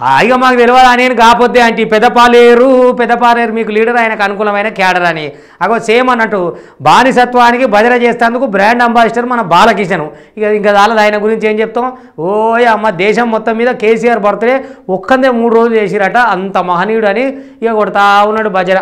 ఆ, ఇక మాకు తెలియదా నేను కాకపోతే అంటే పెద్దపాలేరు పెద్దపాలేరు మీకు లీడర్ ఆయనకు అనుకూలమైన క్యాడర్ అని అగో సేమ్ అన్నట్టు బానిసత్వానికి భజన చేసేందుకు బ్రాండ్ అంబాసిడర్ మన బాలకిషన్ ఇక ఇంకా చాలదు ఆయన గురించి ఏం చెప్తాం ఓయ్ అమ్మ దేశం మొత్తం మీద కేసీఆర్ బర్త్డే ఒక్కందే మూడు రోజులు చేసిరట అంత మహనీయుడు అని ఇక కొడతా ఉన్నాడు భజన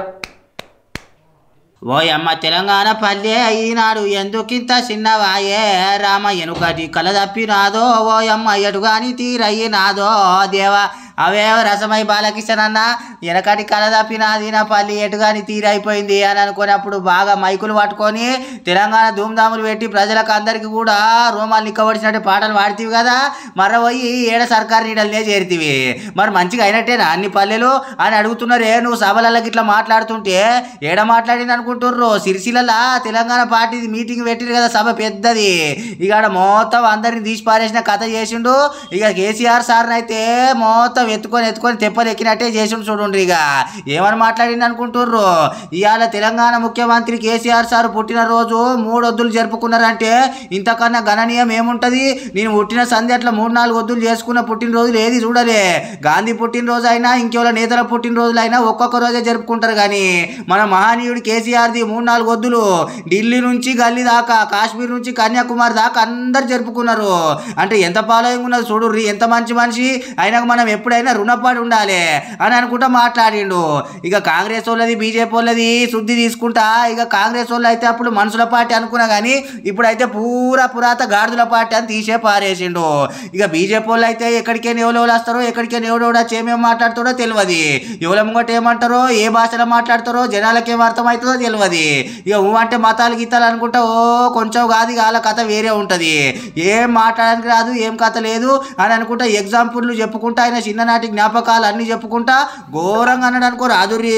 ఓ అమ్మ తెలంగాణ పల్లె ఈనాడు ఎందుకింత చిన్నవాయే రామ ఎనుకటి కల తప్పినాదో ఓ అమ్మ ఎటుగాని తీరయ్యినాదో దేవా అవే రసమై బాలకిషన్ అన్న వెనకటి కల తప్పినాది నా పల్లి ఎటుగాని తీరైపోయింది అని అనుకున్నప్పుడు బాగా మైకులు పట్టుకొని తెలంగాణ ధూమ్ధాములు పెట్టి ప్రజలకు అందరికీ కూడా రోమాలు నిక్కబడిచినట్టు పాటలు పాడుతీవి కదా మర్ర పోయి ఏడ సర్కారు నీడలనే చేరుతీవి మరి మంచిగా అయినట్టేనా అన్ని పల్లెలు అని అడుగుతున్నారే నువ్వు సభలకి ఇట్లా మాట్లాడుతుంటే ఏడ మాట్లాడింది అనుకుంటుర్రు సిరిసిల్ల తెలంగాణ పార్టీ మీటింగ్ పెట్టిరు కదా సభ పెద్దది ఇక ఆడ మొత్తం అందరిని తీసి పారేసిన కథ చేసిండు ఇక కేసీఆర్ సార్ని అయితే మొత్తం ఎత్తుకొని ఎత్తుకొని తెప్పలు ఎక్కినట్టే చేసిండు చూడండి ఇక ఏమని మాట్లాడింది అనుకుంటుర్రు ఇవాళ తెలంగాణ ముఖ్యమంత్రి కేసీఆర్ సార్ పుట్టినరోజు మూడు వద్దులు జరుపుకున్నారంటే ఇంతకన్నా గణనీయం ఏముంటది నేను పుట్టిన సంధి అట్లా మూడు నాలుగు వద్దులు చేసుకున్న పుట్టినరోజులు ఏది చూడలే గాంధీ పుట్టినరోజు అయినా ఇంకెవరో నేతల పుట్టినరోజులు అయినా ఒక్కొక్క రోజే జరుపుకుంటారు కానీ మన మహనీయుడు కేసీఆర్ది మూడు నాలుగు వద్దులు ఢిల్లీ నుంచి గల్లీ దాకా కాశ్మీర్ నుంచి కన్యాకుమారి దాకా అందరు జరుపుకున్నారు అంటే ఎంత ఫాలోయింగ్ ఉన్నది చూడు ఎంత మంచి మనిషి అయినా మనం ఎప్పుడైనా రుణపడి ఉండాలి అని అనుకుంటా మాట్లాడిండు ఇక కాంగ్రెస్ వాళ్ళది బీజేపీ వాళ్ళది శుద్ధి తీసుకుంటా ఇక కాంగ్రెస్ వాళ్ళు అయితే అప్పుడు మనుషుల పార్టీ అనుకున్నా కానీ ఇప్పుడైతే పూరా పురాత గాడిదల పార్టీ అని తీసే పారేసిండు ఇక బీజేపీ వాళ్ళు అయితే ఎక్కడికైనా ఎవరు ఎవరు వస్తారో ఎక్కడికైనా ఎవడో వచ్చి ఏమేమి మాట్లాడతాడో తెలియదు ఎవరి ముంగట ఏమంటారో ఏ భాషలో మాట్లాడతారో జనాలకి ఏం అర్థమవుతుందో తెలియదు ఇక ఊ అంటే మతాలు గీతాలు అనుకుంటా ఓ కొంచెం కాదు ఇక వాళ్ళ కథ వేరే ఉంటుంది ఏం మాట్లాడడానికి రాదు ఏం కథ లేదు అని అనుకుంటా ఎగ్జాంపుల్లు చెప్పుకుంటా ఆయన చిన్ననాటి జ్ఞాపకాలు అన్నీ చెప్పుకుంటా ఘోరంగా అన్నాడు అనుకో రాదురి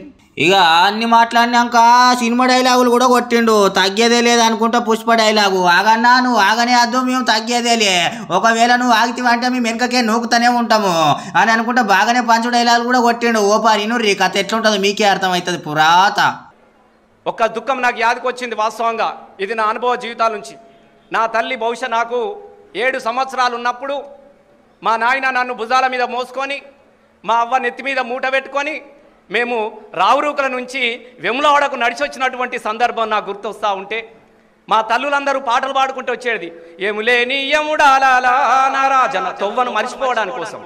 ఇక అన్ని మాట్లాడినాక సినిమా డైలాగులు కూడా కొట్టిండు తగ్గేదే లేదు అనుకుంటా పుష్ప డైలాగు ఆగన్నా నువ్వు ఆగనే అద్దు మేము తగ్గేదేలే ఒకవేళ నువ్వు ఆగితివంటే మేము వెనకకే నూకుతూనే ఉంటాము అని అనుకుంటా బాగానే పంచు డైలాగులు కూడా కొట్టిండు ఓపా నేను రీ కథ ఎట్లుంటుందో మీకే అర్థమవుతుంది పురాత ఒక్క దుఃఖం నాకు యాదకొచ్చింది వాస్తవంగా ఇది నా అనుభవ జీవితాల నుంచి నా తల్లి బహుశా నాకు ఏడు సంవత్సరాలు ఉన్నప్పుడు మా నాయన నన్ను భుజాల మీద మోసుకొని మా అవ్వ నెత్తి మీద మూట పెట్టుకొని మేము రావురూకల నుంచి వెములవాడకు నడిచి వచ్చినటువంటి సందర్భం నాకు గుర్తొస్తూ ఉంటే మా తల్లులందరూ పాటలు పాడుకుంటూ వచ్చేది ఏములేని యముడాలాలా నారాజన తొవ్వను మర్చిపోవడానికి కోసం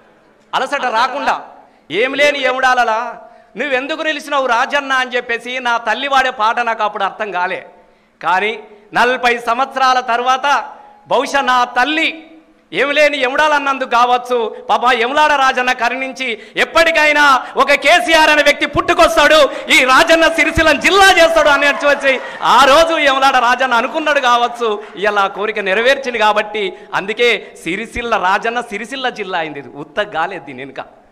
అలసట రాకుండా ఏం లేని ఏముడాలలా నువ్వెందుకు నిలిచినావు రాజన్న అని చెప్పేసి నా తల్లి వాడే పాట నాకు అప్పుడు అర్థం కాలే కానీ నలభై సంవత్సరాల తర్వాత బహుశా నా తల్లి ఏమి లేని ఎముడాలన్నందుకు కావచ్చు పాప ఎములాడ రాజన్న కరుణించి ఎప్పటికైనా ఒక కేసీఆర్ అనే వ్యక్తి పుట్టుకొస్తాడు ఈ రాజన్న సిరిసిల్లను జిల్లా చేస్తాడు అని వచ్చి ఆ రోజు ఎములాడ రాజన్న అనుకున్నాడు కావచ్చు ఇలా కోరిక నెరవేర్చింది కాబట్టి అందుకే సిరిసిల్ల రాజన్న సిరిసిల్ల జిల్లా అయింది ఇది ఉత్త గాలేదు దీని వెనుక